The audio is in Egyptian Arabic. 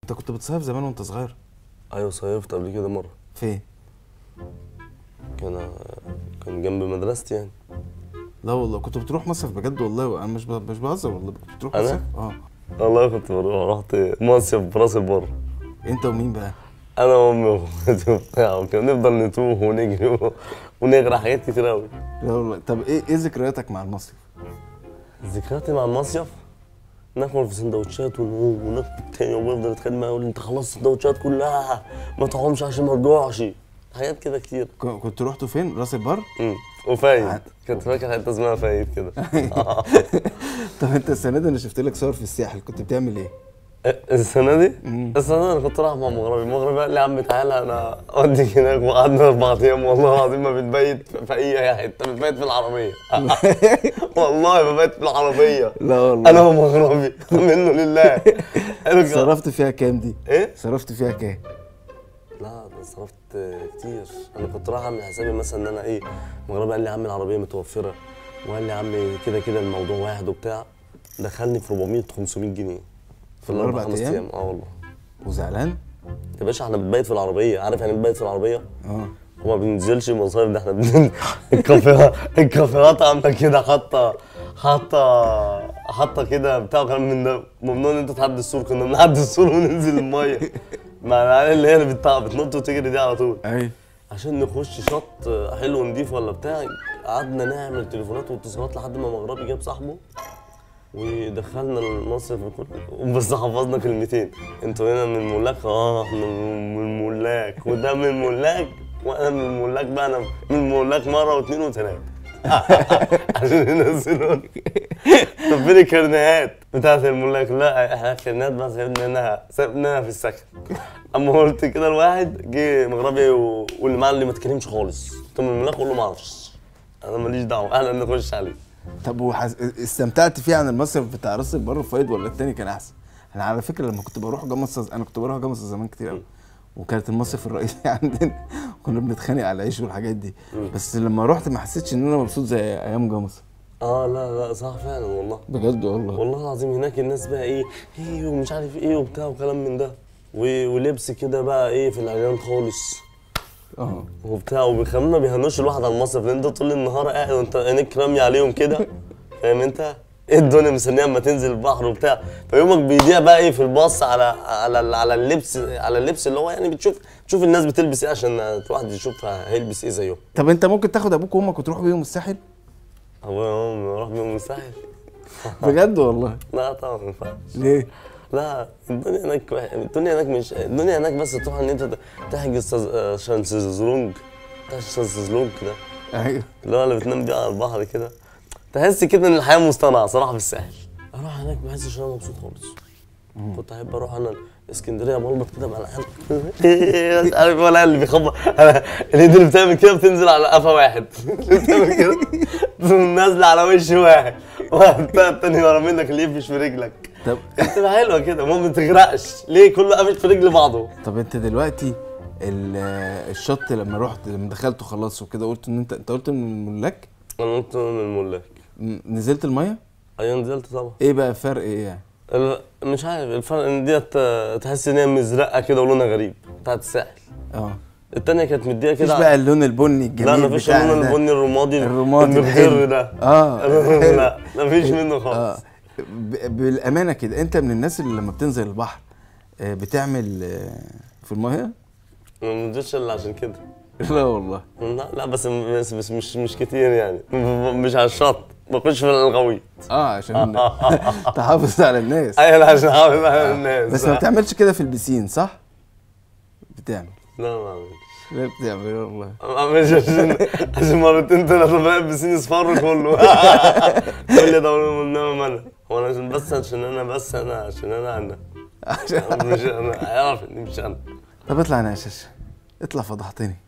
انت كنت بتصيف زمان وانت صغير ايوه صيفت قبل كده مره فين كان كان جنب مدرستي يعني لا والله كنت بتروح مصيف بجد والله انا مش ب- مش بهزر والله كنت بتروح أنا؟ مصيف اه والله كنت بروح رحت مصيف براس البر انت ومين بقى انا وامي واخواتي وبتاع وكنا نفضل نتوه ونجري و- ونغرق حاجات كتير قوي لا والله طب ايه ايه ذكرياتك مع المصيف ذكرياتي مع المصيف ناكل في سندوتشات ونقوم وناكل تاني يوم ويفضل يتخانق معايا يقول لي انت خلصت السندوتشات كلها ما تقومش عشان ما تجوعش حاجات كده كتير ك- كنت رحتوا فين راس البر امم وفايد عاد. كنت فاكر حته اسمها فايد كده طب انت السنه دي انا شفت لك صور في الساحل كنت بتعمل ايه السنه دي مم. السنه دي انا كنت رايح مع مغربي المغربي قال لي يا عم تعالى انا اوديك هناك وقعدنا اربع ايام والله العظيم ما بنبيت في اي حته بنبيت في العربيه والله ببيت في العربيه لا والله انا ومغربي منه لله قالوا صرفت فيها كام دي ايه صرفت فيها كام لا ده صرفت كتير انا كنت رايح اعمل حسابي مثلا ان انا ايه مغربي قال لي يا عم العربيه متوفره وقال لي يا عم كده كده الموضوع واحد وبتاع دخلني في 400 500 جنيه في الاربع الأربع خمس أيام؟ ايام اه والله وزعلان يا باشا احنا بنبيت في العربيه عارف يعني بنبيت في العربيه اه وما بننزلش مصايف ده احنا بننزل الكافيهات الكافيهات عامله كده حاطه حاطه حاطه كده بتاع كلام من ده ممنوع ان انت تعدي السور كنا بنعدي السور وننزل الميه مع العيال اللي هي اللي بتاع بتنط وتجري دي على طول ايوه عشان نخش شط حلو نضيف ولا بتاع قعدنا نعمل تليفونات واتصالات لحد ما مغربي جاب صاحبه ودخلنا المصرف كله بس حفظنا كلمتين انتوا هنا من الملاك اه احنا من الملاك وده من الملاك وانا من الملاك بقى انا من الملاك مره واثنين وثلاثه عشان ينزلوني طب فين الكرنيهات بتاعت الملاك لا احنا الكرنيهات بقى سيبناها سيبناها في السكن اما قلت كده الواحد جه مغربي و... واللي معاه اللي ما تكلمش خالص قلت له من الملاك قول له ما اعرفش انا ماليش دعوه اهلا نخش عليه طب وحس... استمتعت فيه عن المصيف بتاع راس البر وفايد ولا التاني كان احسن؟ انا على فكره لما كنت بروح جمصة انا كنت بروح جمصة زمان كتير قوي وكانت المصيف الرئيسي عندنا كنا بنتخانق على العيش والحاجات دي بس لما رحت ما حسيتش ان انا مبسوط زي ايام جمصة اه لا لا صح فعلا والله بجد والله والله العظيم هناك الناس بقى ايه ايه ومش عارف ايه وبتاع وكلام من ده و- ولبس كده بقى ايه في العريان خالص اه وبتاع وبيخلونا ما بيهنوش الواحد على المصرف لان انت طول النهار قاعد وانت عينيك رامي عليهم كده فاهم انت؟ ايه الدنيا مستنيه اما تنزل البحر وبتاع فيومك بيضيع بقى ايه في الباص على على على اللبس على اللبس اللي هو يعني بتشوف تشوف الناس بتلبس ايه عشان الواحد يشوف هيلبس ايه زيهم طب انت ممكن تاخد ابوك وامك وتروح بيهم الساحل؟ ابويا وامي اروح بيهم الساحل بجد والله لا طبعا ما ينفعش ليه؟ لا الدنيا هناك الدنيا هناك مش الدنيا هناك بس تروح ان انت تحجز شاز- آه، شانزلونج تحجز شانزلونج ده ايوه اللي هو اللي بتنام بيه على البحر كده تحس كده ان الحياه مصطنعه صراحه في الساحل اروح هناك ما بحسش ان انا مبسوط خالص كنت احب اروح انا اسكندريه بلبط كده مع العيال مش عارف ولا اللي بيخبط أنا الايد اللي بتعمل كده بتنزل على قفا واحد اللي بتعمل كده تقوم نازله على وش واحد واحد التاني ورا منك اللي يقفش في رجلك طب بتبقى حلوه كده المهم ما تغرقش ليه كله قافش في رجل بعضه طب انت دلوقتي ال- الشط لما رحت لما دخلت خلاص وكده قلت ان انت انت قلت من الملاك انا قلت من الملاك ن- نزلت الميه ايوه نزلت طبعا ايه بقى فرق ايه يعني ال- مش عارف الفرق ان ديت آه، تحس ان هي مزرقه كده ولونها غريب بتاعت الساحل اه التانية كانت مديها مفيش كده بقى اللون البني الجميل لا مفيش بتاعنا اللون ده. البني الرمادي الرمادي المخضر الحلو. ده اه لا مفيش منه اه خالص ب- بالامانه كده انت من الناس اللي لما بتنزل البحر آه، بتعمل آه، في الميه ما نزلتش الا عشان كده لا والله لا لا بس بس, بس مش مش كتير يعني مش على الشط بخش في الغويط اه عشان تحافظ على الناس ايوه لا عشان احافظ على الناس بس ما بتعملش كده في البسين صح بتعمل لا ما بعملش لا بتعمل والله ما بعملش عشان عشان مرتين ثلاثة بلاقي البسين اصفر كله كل ده انما انا هو انا عشان بس عشان انا بس انا عشان انا انا عشان مش انا اعرف اني مش انا طب اطلع انا يا شاشه اطلع فضحتني